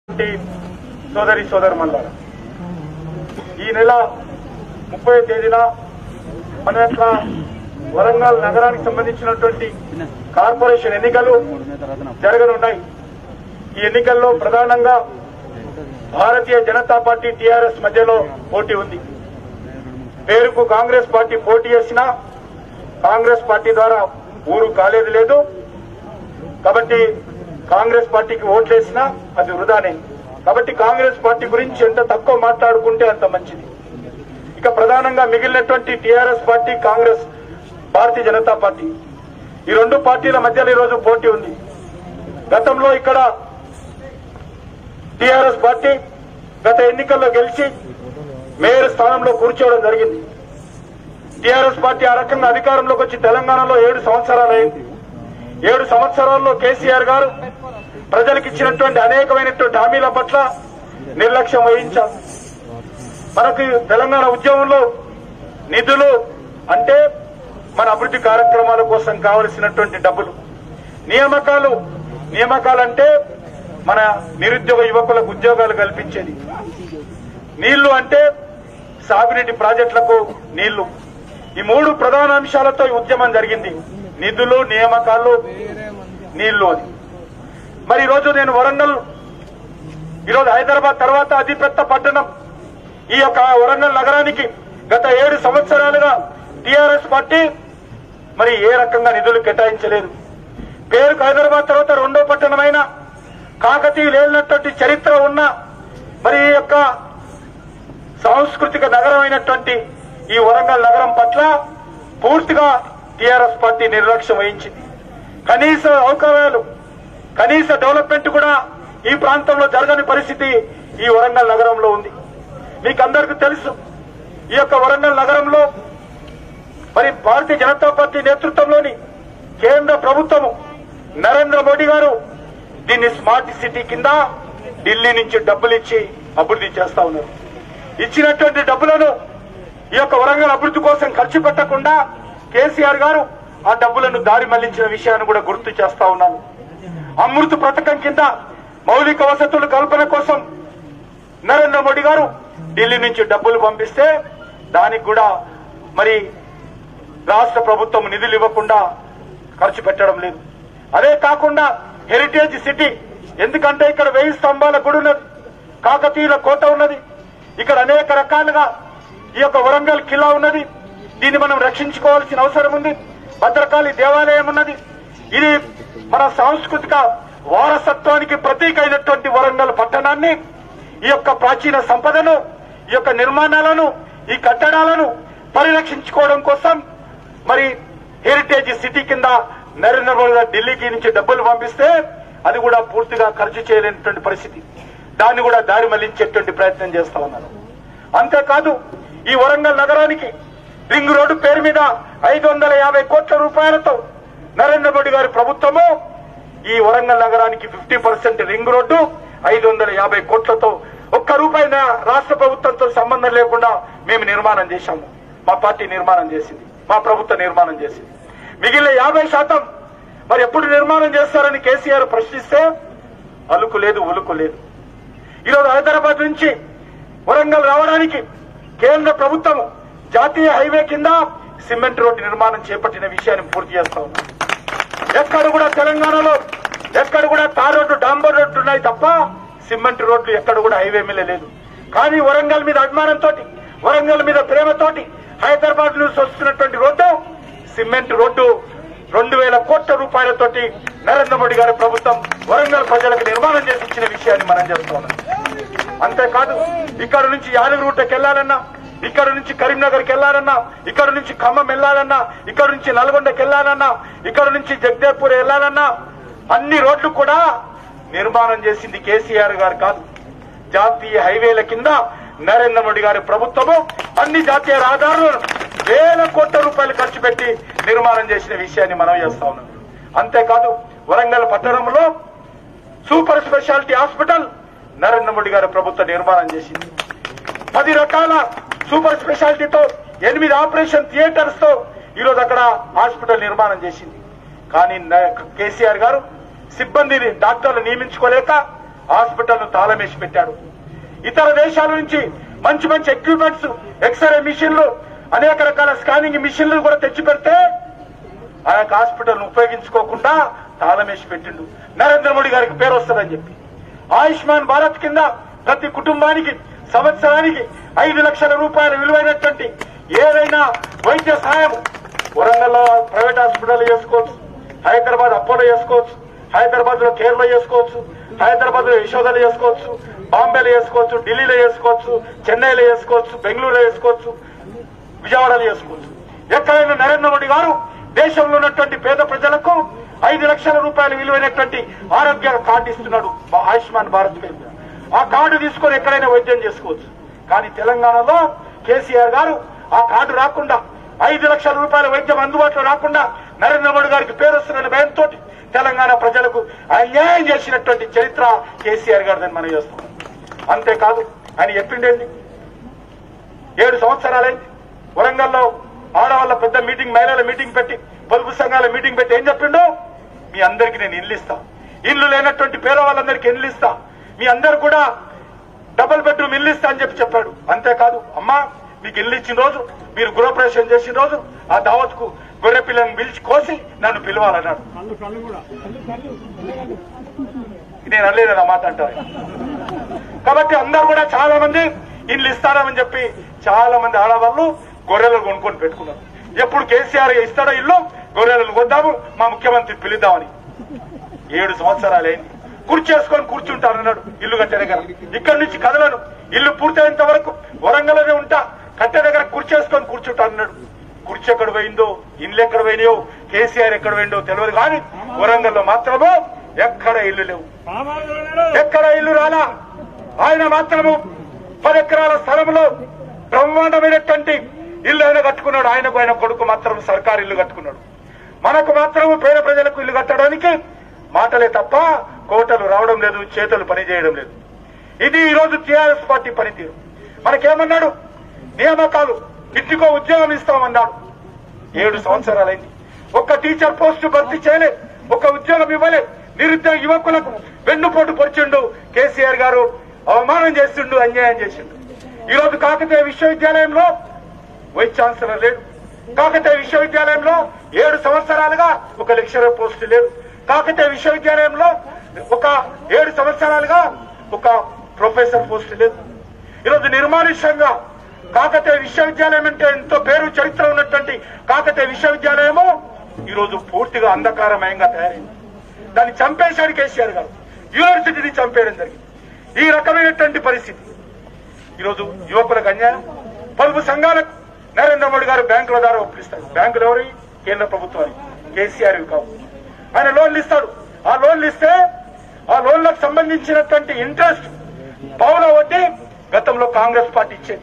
ఉన్నటువంటి సోదరి సోదరుమల్లారా ఈ నెల ముప్పై తేదీన మన యొక్క వరంగల్ నగరానికి సంబంధించినటువంటి కార్పొరేషన్ ఎన్నికలు జరగనున్నాయి ఈ ఎన్నికల్లో ప్రధానంగా భారతీయ జనతా పార్టీ టీఆర్ఎస్ మధ్యలో పోటీ ఉంది పేరుకు కాంగ్రెస్ పార్టీ పోటీ చేసినా కాంగ్రెస్ పార్టీ ద్వారా ఊరు కాలేదు లేదు కాబట్టి కాంగ్రెస్ పార్టీకి ఓట్లేసినా అది వృధానే కాబట్టి కాంగ్రెస్ పార్టీ గురించి ఎంత తక్కువ మాట్లాడుకుంటే అంత మంచిది ఇక ప్రధానంగా మిగిలినటువంటి TRS party Congress Bharatiya Janata party ఈ రెండు పార్టీల మధ్యలో ఈరోజు పోటీ ఉంది గతంలో ఇక్కడ టీఆర్ఎస్ పార్టీ గత ఎన్నికల్లో గెలిచి మేయర్ స్థానంలో కూర్చోవడం జరిగింది టీఆర్ఎస్ పార్టీ ఆ రకంగా అధికారంలోకి వచ్చి తెలంగాణలో ఏడు సంవత్సరాలు అయింది ఏడు సంవత్సరాల్లో కేసీఆర్ గారు ప్రజలకు ఇచ్చినటువంటి అనేకమైనటువంటి హామీల పట్ల నిర్లక్ష్యం వహించారు మనకు తెలంగాణ ఉద్యమంలో నిధులు అంటే మన అభివృద్ధి కార్యక్రమాల కోసం కావలసినటువంటి డబ్బులు నియామకాలు నియామకాలంటే మన నిరుద్యోగ యువకులకు ఉద్యోగాలు కల్పించేది నీళ్లు అంటే సాగునీటి ప్రాజెక్టులకు నీళ్లు ఈ మూడు ప్రధాన అంశాలతో ఈ ఉద్యమం జరిగింది నిధులు నియామకాలు నీళ్లు అని మరి ఈరోజు నేను వరంగల్ ఈరోజు హైదరాబాద్ తర్వాత అతిపెద్ద పట్టణం ఈ యొక్క వరంగల్ నగరానికి గత ఏడు సంవత్సరాలుగా టీఆర్ఎస్ పార్టీ మరి ఏ రకంగా నిధులు కేటాయించలేదు పేరుకు హైదరాబాద్ తర్వాత రెండో పట్టణమైన కాకతీయులు ఏలినటువంటి చరిత్ర ఉన్న మరి ఈ యొక్క సాంస్కృతిక నగరం అయినటువంటి ఈ వరంగల్ నగరం పట్ల పూర్తిగా టీఆర్ఎస్ పార్టీ నిర్లక్ష్యం వహించింది కనీస అవకాశాలు కనీస డెవలప్మెంట్ కూడా ఈ ప్రాంతంలో జరగని పరిస్థితి ఈ వరంగల్ నగరంలో ఉంది మీకు అందరికీ తెలుసు ఈ యొక్క వరంగల్ నగరంలో మరి భారతీయ జనతా పార్టీ నేతృత్వంలోని కేంద్ర ప్రభుత్వము నరేంద్ర మోడీ గారు దీన్ని స్మార్ట్ సిటీ కింద ఢిల్లీ నుంచి డబ్బులు ఇచ్చి అభివృద్ధి చేస్తా ఉన్నారు ఇచ్చినటువంటి డబ్బులను ఈ యొక్క వరంగల్ అభివృద్ధి కోసం ఖర్చు పెట్టకుండా కేసీఆర్ గారు ఆ డబ్బులను దారి మళ్లించిన విషయాన్ని కూడా గుర్తు చేస్తా ఉన్నాను అమృత్ పథకం కింద మౌలిక వసతుల కల్పన కోసం నరేంద్ర మోడీ గారు ఢిల్లీ నుంచి డబ్బులు పంపిస్తే దానికి కూడా మరి రాష్ట్ర ప్రభుత్వం నిధులు ఇవ్వకుండా ఖర్చు పెట్టడం లేదు అదే కాకుండా హెరిటేజ్ సిటీ ఎందుకంటే ఇక్కడ వెయ్యి స్తంభాల గుడి ఉన్నది కాకతీయుల కోట ఉన్నది ఇక్కడ అనేక రకాలుగా ఈ యొక్క వరంగల్ కిలా ఉన్నది దీన్ని మనం రక్షించుకోవాల్సిన అవసరం ఉంది భద్రకాళి దేవాలయం ఉన్నది ఇది మన సాంస్కృతిక వారసత్వానికి ప్రతీక అయినటువంటి వరంగల్ పట్టణాన్ని ఈ యొక్క ప్రాచీన సంపదను ఈ యొక్క నిర్మాణాలను ఈ కట్టడాలను పరిరక్షించుకోవడం కోసం మరి హెరిటేజ్ సిటీ కింద నరేంద్ర మోడీ గారు ఢిల్లీకి నుంచి డబ్బులు పంపిస్తే అది కూడా పూర్తిగా ఖర్చు చేయలేనటువంటి పరిస్థితి దాన్ని కూడా దారి మళ్లించేటువంటి ప్రయత్నం చేస్తా ఉన్నారు అంతేకాదు ఈ వరంగల్ నగరానికి రింగ్ రోడ్డు పేరు మీద ఐదు వందల యాభై కోట్ల రూపాయలతో నరేంద్ర మోడీ గారి ప్రభుత్వము ఈ వరంగల్ నగరానికి ఫిఫ్టీ పర్సెంట్ రింగ్ రోడ్డు ఐదు వందల యాభై కోట్లతో ఒక్క రూపాయి నా రాష్ట్ర ప్రభుత్వంతో సంబంధం లేకుండా మేము నిర్మాణం చేశాము మా పార్టీ నిర్మాణం చేసింది మా ప్రభుత్వం నిర్మాణం చేసింది మిగిలిన యాభై శాతం మరి ఎప్పుడు నిర్మాణం చేస్తారని కేసీఆర్ ప్రశ్నిస్తే అలుకు లేదు ఉలుకు లేదు ఈరోజు హైదరాబాద్ నుంచి వరంగల్ రావడానికి కేంద్ర ప్రభుత్వం జాతీయ హైవే కింద సిమెంట్ రోడ్డు నిర్మాణం చేపట్టిన విషయాన్ని పూర్తి చేస్తా ఉన్నాం ఎక్కడ కూడా తెలంగాణలో ఎక్కడ కూడా తార్ రోడ్డు డాంబర్ రోడ్డు ఉన్నాయి తప్ప సిమెంట్ రోడ్లు ఎక్కడ కూడా హైవే మీద లేదు కానీ వరంగల్ మీద అభిమానంతో వరంగల్ మీద ప్రేమతోటి హైదరాబాద్ నుంచి వస్తున్నటువంటి రోడ్డు సిమెంట్ రోడ్డు రెండు వేల కోట్ల రూపాయలతోటి నరేంద్ర మోడీ గారి ప్రభుత్వం వరంగల్ ప్రజలకు నిర్మాణం చేసి ఇచ్చిన విషయాన్ని మనం చేస్తున్నాం అంతేకాదు ఇక్కడ నుంచి యాదగిరిగుట్టకి వెళ్ళాలన్నా ఇక్కడ నుంచి కరీంనగర్కి వెళ్ళాలన్నా ఇక్కడ నుంచి ఖమ్మం వెళ్ళాలన్నా ఇక్కడ నుంచి నల్గొండకి వెళ్ళాలన్నా ఇక్కడ నుంచి జగదేవ్పూర్ వెళ్ళాలన్నా అన్ని రోడ్లు కూడా నిర్మాణం చేసింది కేసీఆర్ గారు కాదు జాతీయ హైవేల కింద నరేంద్ర మోడీ గారి ప్రభుత్వము అన్ని జాతీయ రహదారులను వేల కోట్ల రూపాయలు ఖర్చు పెట్టి నిర్మాణం చేసిన విషయాన్ని మనం చేస్తా ఉన్నాం అంతేకాదు వరంగల్ పట్టణంలో super speciality hospital Narendra Modi గారి ప్రభుత్వం నిర్మాణం చేసింది పది రకాల సూపర్ స్పెషాలిటీతో ఎనిమిది ఆపరేషన్ థియేటర్స్ తో ఈరోజు అక్కడ హాస్పిటల్ నిర్మాణం చేసింది కానీ న- కేసీఆర్ గారు సిబ్బందిని డాక్టర్లు నియమించుకోలేక హాస్పిటల్ ను తాళమేసి పెట్టాడు ఇతర దేశాల నుంచి మంచి మంచి ఎక్విప్మెంట్స్ ఎక్స్రే మిషన్లు అనేక రకాల స్కానింగ్ మిషన్లు కూడా తెచ్చి పెడితే ఆ యొక్క హాస్పిటల్ ఉపయోగించుకోకుండా తాళమేసి పెట్టిండు నరేంద్ర మోడీ గారికి పేరు వస్తుందని చెప్పి ఆయుష్మాన్ భారత్ కింద ప్రతి కుటుంబానికి సంవత్సరానికి ఐదు లక్షల రూపాయల విలువైనటువంటి ఏదైనా వైద్య సహాయం వరంగల్లో ప్రైవేట్ హాస్పిటల్ చేసుకోవచ్చు హైదరాబాద్ అపోలో చేసుకోవచ్చు హైదరాబాద్ లో కేరళ చేసుకోవచ్చు హైదరాబాద్ లో యశోదలో చేసుకోవచ్చు బాంబేలో చేసుకోవచ్చు ఢిల్లీలో చేసుకోవచ్చు చెన్నైలో చేసుకోవచ్చు బెంగళూరులో చేసుకోవచ్చు విజయవాడలో చేసుకోవచ్చు ఎక్కడైనా నరేంద్ర మోడీ గారు దేశంలో ఉన్నటువంటి పేద ప్రజలకు ఐదు లక్షల రూపాయలు విలువైనటువంటి ఆరోగ్య కార్డు ఇస్తున్నాడు మా ఆయుష్మాన్ భారత్ పేరు మీద. ఆ కార్డు తీసుకొని ఎక్కడైనా వైద్యం చేసుకోవచ్చు కానీ తెలంగాణలో కేసీఆర్ గారు ఆ కార్డు రాకుండా ఐదు లక్షల రూపాయల వైద్యం అందుబాటులో రాకుండా నరేంద్ర మోడీ గారికి పేరు వస్తున్న భయంతో తెలంగాణ ప్రజలకు అన్యాయం చేసినటువంటి చరిత్ర కేసీఆర్ గారిదని మనం చేస్తాం అంతేకాదు ఆయన చెప్పిండేంది ఏడు సంవత్సరాలైంది వరంగల్లో ఆడవాళ్ళ పెద్ద మీటింగ్ మహిళల మీటింగ్ పెట్టి పొదుపు సంఘాల మీటింగ్ పెట్టి ఏం చెప్పిండు మీ అందరికి నేను ఇల్లు ఇస్తా ఇల్లు లేనటువంటి పేదవాళ్ళందరికీ ఇల్లు ఇస్తా మీ అందరు కూడా డబుల్ బెడ్రూమ్ ఇల్లు ఇస్తా అని చెప్పి చెప్పాడు అంతేకాదు అమ్మా మీకు ఇల్లు ఇచ్చిన రోజు మీరు గృహప్రవేశం చేసిన రోజు ఆ దావత్ కు గొర్రె పిల్లని పిలిచి కోసి నన్ను పిలవాలన్నాడు నేను అనలేదు ఆ మాట అంటారు కాబట్టి అందరు కూడా చాలా మంది ఇల్లు ఇస్తారని చెప్పి చాలా మంది ఆడవాళ్ళు గొర్రెలు కొనుక్కొని పెట్టుకున్నారు ఎప్పుడు కేసీఆర్ ఇస్తాడో ఇల్లు గొర్రెలను కొద్దాము మా ముఖ్యమంత్రి పిలుద్దామని ఏడు సంవత్సరాలైంది కూర్చేసుకొని కూర్చుంటానన్నాడు ఇల్లు కట్టే దగ్గర ఇక్కడి నుంచి కదలను ఇల్లు పూర్తయినంత వరకు వరంగల్లోనే ఉంటా కట్టే దగ్గర కూర్చేసుకొని కూర్చుంటానన్నాడు కుర్చీ ఎక్కడ పోయిందో ఇల్లు ఎక్కడ పోయినాయో కేసీఆర్ ఎక్కడ పోయిందో తెలియదు కానీ వరంగల్లో మాత్రము ఎక్కడ ఇల్లు లేవు ఎక్కడ ఇల్లు రాలా ఆయన మాత్రము పది ఎకరాల స్థలంలో బ్రహ్మాండమైనటువంటి ఇల్లు ఆయన కట్టుకున్నాడు ఆయనకు ఆయన కొడుకు మాత్రం సర్కారు ఇల్లు కట్టుకున్నాడు మనకు మాత్రము పేద ప్రజలకు ఇల్లు కట్టడానికి మాటలే తప్ప కోటలు రావడం లేదు చేతులు పనిచేయడం లేదు ఇది ఈ రోజు టీఆర్ఎస్ పార్టీ పనితీరు మనకేమన్నాడు నియామకాలు ఇంటికో ఉద్యోగం ఇస్తామన్నాడు ఏడు సంవత్సరాలైంది ఒక్క టీచర్ పోస్ట్ భర్తీ చేయలే ఒక ఉద్యోగం ఇవ్వలే నిరుద్యోగ యువకులకు వెన్నుపోటు పొడిచిండు కేసీఆర్ గారు అవమానం చేసిండు అన్యాయం చేసిండు ఈ రోజు కాకతీయ విశ్వవిద్యాలయంలో వైస్ ఛాన్సలర్ లేడు కాకతీయ విశ్వవిద్యాలయంలో ఏడు సంవత్సరాలుగా ఒక లెక్చరర్ పోస్ట్ లేదు కాకతీయ విశ్వవిద్యాలయంలో ఒక ఏడు సంవత్సరాలుగా ఒక ప్రొఫెసర్ పోస్ట్ లేదు ఈరోజు నిర్మానుష్యంగా కాకతీయ విశ్వవిద్యాలయం అంటే ఎంతో పేరు చరిత్ర ఉన్నటువంటి కాకతీయ విశ్వవిద్యాలయము ఈరోజు పూర్తిగా అంధకారమయంగా తయారైంది దాన్ని చంపేశాడు కేసీఆర్ గారు యూనివర్సిటీని చంపేయడం జరిగింది ఈ రకమైనటువంటి పరిస్థితి ఈరోజు యువకులకు అన్యాయం పొదుపు సంఘాలకు నరేంద్ర మోడీ గారు బ్యాంకుల ద్వారా ఒప్పిస్తాడు బ్యాంకులు ఎవరి కేంద్ర ప్రభుత్వానికి కేసీఆర్ కావు ఆయన లోన్లు ఇస్తాడు ఆ లోన్లు ఇస్తే ఆ లోన్లకు సంబంధించినటువంటి ఇంట్రెస్ట్ పౌల వడ్డీ గతంలో కాంగ్రెస్ పార్టీ ఇచ్చేది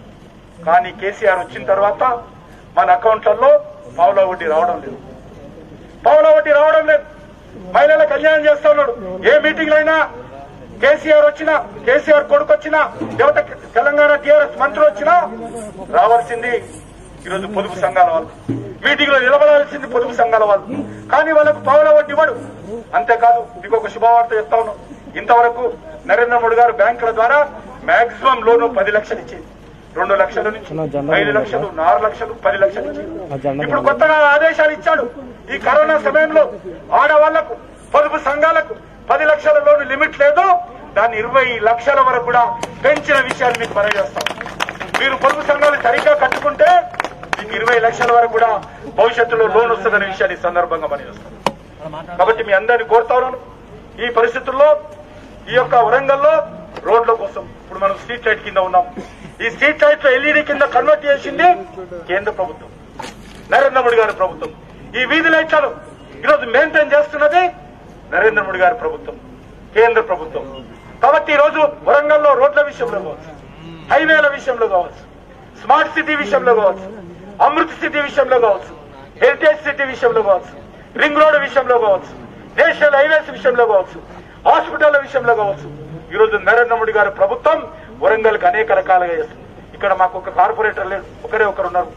కానీ కేసీఆర్ వచ్చిన తర్వాత మన అకౌంట్లలో పావుల వడ్డీ రావడం లేదు పావుల వడ్డీ రావడం లేదు మహిళలకు అన్యాయం చేస్తా ఉన్నాడు ఏ మీటింగ్ అయినా కేసీఆర్ వచ్చినా కేసీఆర్ కొడుకు వచ్చినా లేకపోతే తెలంగాణ టీఆర్ఎస్ మంత్రి వచ్చినా రావాల్సింది ఈరోజు పొదుపు సంఘాల వాళ్ళు మీటింగ్ లో నిలబడాల్సింది పొదుపు సంఘాల వాళ్ళు కానీ వాళ్ళకు పావుల వడ్డీ ఇవ్వడు అంతేకాదు మీకు ఒక శుభవార్త చెప్తా ఉన్నాం ఇంతవరకు నరేంద్ర మోడీ గారు బ్యాంకుల ద్వారా మాక్సిమం లోను పది లక్షలు ఇచ్చేది రెండు లక్షల నుంచి ఐదు లక్షలు ఆరు లక్షలు పది లక్షలు ఇచ్చేది ఇప్పుడు కొత్తగా ఆదేశాలు ఇచ్చాడు ఈ కరోనా సమయంలో ఆడవాళ్లకు పొదుపు సంఘాలకు పది లక్షల లోను లిమిట్ లేదు దాన్ని ఇరవై లక్షల వరకు కూడా పెంచిన విషయాన్ని మీకు మనవి చేస్తాం మీరు పొదుపు సంఘాలు సరిగ్గా కట్టుకుంటే మీకు ఇరవై లక్షల వరకు కూడా భవిష్యత్తులో లోన్ వస్తుందనే విషయాన్ని ఈ సందర్భంగా మనవి చేస్తాం కాబట్టి మీ అందరిని కోరుతా ఉన్నాను ఈ పరిస్థితుల్లో ఈ యొక్క వరంగల్లో రోడ్ల కోసం ఇప్పుడు మనం స్ట్రీట్ లైట్ కింద ఉన్నాం ఈ స్ట్రీట్ లైట్ ఎల్ఈడి కింద కన్వర్ట్ చేసింది కేంద్ర ప్రభుత్వం నరేంద్ర మోడీ గారి ప్రభుత్వం ఈ వీధి లైట్లను ఈరోజు మెయింటైన్ చేస్తున్నది నరేంద్ర మోడీ గారి ప్రభుత్వం కేంద్ర ప్రభుత్వం కాబట్టి ఈ రోజు వరంగల్లో రోడ్ల విషయంలో కావచ్చు హైవేల విషయంలో కావచ్చు స్మార్ట్ సిటీ విషయంలో కావచ్చు అమృత్ సిటీ విషయంలో కావచ్చు హెరిటేజ్ సిటీ విషయంలో కావచ్చు రింగ్ రోడ్ విషయంలో కావచ్చు నేషనల్ హైవేస్ విషయంలో కావచ్చు హాస్పిటల్ విషయంలో కావచ్చు ఈ రోజు నరేంద్ర మోడీ గారి ప్రభుత్వం వరంగల్కి అనేక రకాలుగా చేస్తుంది ఇక్కడ మాకు ఒక కార్పొరేటర్ లేడు ఒకరే ఒకరు ఉన్నారు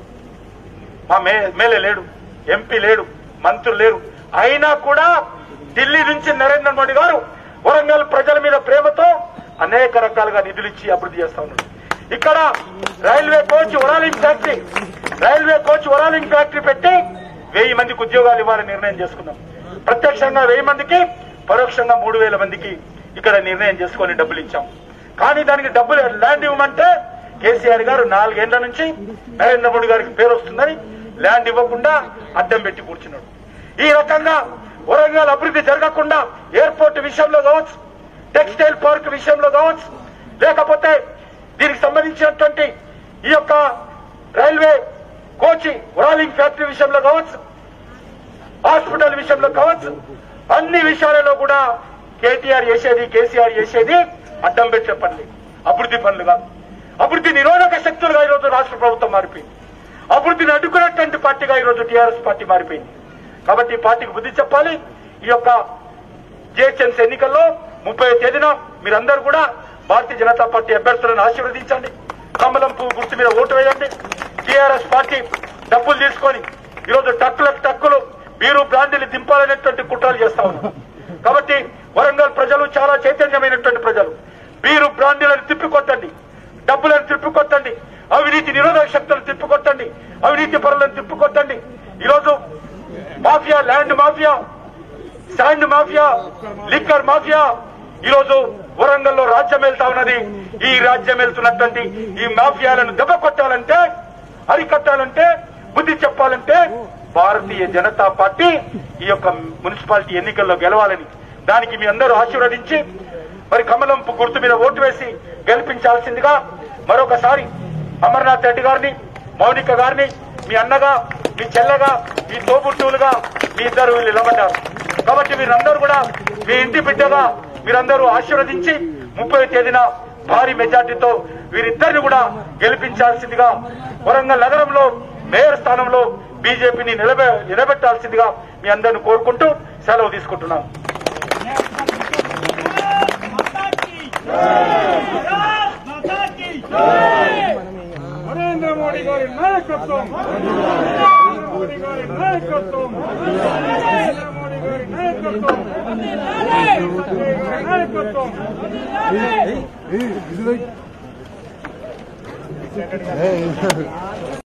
మా మే ఎమ్మెల్యే లేడు ఎంపీ లేడు మంత్రులు లేరు అయినా కూడా ఢిల్లీ నుంచి నరేంద్ర మోడీ గారు వరంగల్ ప్రజల మీద ప్రేమతో అనేక రకాలుగా నిధులు ఇచ్చి అభివృద్ధి చేస్తా ఉన్నారు ఇక్కడ railway coach overhauling factory railway coach overhauling factory పెట్టి వెయ్యి మందికి ఉద్యోగాలు ఇవ్వాలని నిర్ణయం చేసుకున్నాం ప్రత్యక్షంగా వెయ్యి మందికి పరోక్షంగా మూడు వేల మందికి ఇక్కడ నిర్ణయం చేసుకొని డబ్బులు ఇచ్చాం కానీ దానికి డబ్బులు ల్యాండ్ ఇవ్వమంటే కేసీఆర్ గారు నాలుగేళ్ల నుంచి నరేంద్ర మోడీ గారికి పేరు వస్తుందని ల్యాండ్ ఇవ్వకుండా అడ్డం పెట్టి కూర్చున్నాడు ఈ రకంగా వరంగల్ అభివృద్ధి జరగకుండా ఎయిర్పోర్ట్ విషయంలో కావచ్చు టెక్స్టైల్ పార్క్ విషయంలో కావచ్చు లేకపోతే దీనికి సంబంధించినటువంటి ఈ యొక్క రైల్వే కోచి వరాలింగ్ ఫ్యాక్టరీ విషయంలో కావచ్చు హాస్పిటల్ విషయంలో కావచ్చు అన్ని విషయాలలో కూడా కేటీఆర్ చేసేది కేసీఆర్ చేసేది అడ్డం పెట్టే పనులు అభివృద్ధి పనులు కాదు అభివృద్ధి నిరోధక శక్తులుగా ఈరోజు రాష్ట్ర ప్రభుత్వం మారిపోయింది అభివృద్ధిని అడ్డుకునేటువంటి పార్టీగా ఈరోజు టీఆర్ఎస్ పార్టీ మారిపోయింది కాబట్టి ఈ పార్టీకి బుద్ధి చెప్పాలి ఈ యొక్క జిహెచ్ఎంసీ ఎన్నికల్లో ముప్పై తేదీన మీరందరూ కూడా భారతీయ జనతా పార్టీ అభ్యర్థులను ఆశీర్వదించండి కమలం పువ్వు గుర్తు మీద ఓటు వేయండి టీఆర్ఎస్ పార్టీ డబ్బులు తీసుకొని ఈరోజు టక్కులకు టక్కులు బీరు బ్రాండీలు దింపాలనేటువంటి కుట్రలు చేస్తా ఉన్నారు కాబట్టి వరంగల్ ప్రజలు చాలా చైతన్యమైనటువంటి ప్రజలు బీరు బ్రాండీలను తిప్పికొట్టండి డబ్బులను తిప్పికొట్టండి అవినీతి నిరోధక శక్తులను తిప్పికొట్టండి అవినీతి పరులను తిప్పికొట్టండి ఈరోజు mafia land mafia sand mafia liquor mafia ఈరోజు వరంగల్లో రాజ్యం వెళ్తా ఉన్నది ఈ రాజ్యం వెళ్తున్నటువంటి ఈ మాఫియాలను దెబ్బ కొట్టాలంటే అరికట్టాలంటే బుద్ధి చెప్పాలంటే భారతీయ జనతా పార్టీ ఈ యొక్క మున్సిపాలిటీ ఎన్నికల్లో గెలవాలని దానికి మీ అందరూ ఆశీర్వదించి మరి కమలంపు గుర్తు మీద ఓటు వేసి గెలిపించాల్సిందిగా మరొకసారి అమర్నాథ్ రెడ్డి గారిని మౌనిక గారిని మీ అన్నగా మీ చెల్లగా మీ తోబుట్టువులుగా మీ ఇద్దరు వీళ్ళు నిలబడ్డారు కాబట్టి మీరందరూ కూడా మీ ఇంటి బిడ్డగా మీరందరూ ఆశీర్వదించి ముప్పై తేదీన భారీ మెజార్టీతో వీరిద్దరిని కూడా గెలిపించాల్సిందిగా వరంగల్ నగరంలో మేయర్ స్థానంలో బీజేపీని నిలబె నిలబెట్టాల్సిందిగా మీ అందరిని కోరుకుంటూ సెలవు తీసుకుంటున్నాను నరేంద్ర మోడీ గారి నాయకత్వం నరేంద్ర మోడీ గారి నాయకత్వం నరేంద్ర మోడీ గారి నాయకత్వం సంజయ్ గారి నాయకత్వం Hey,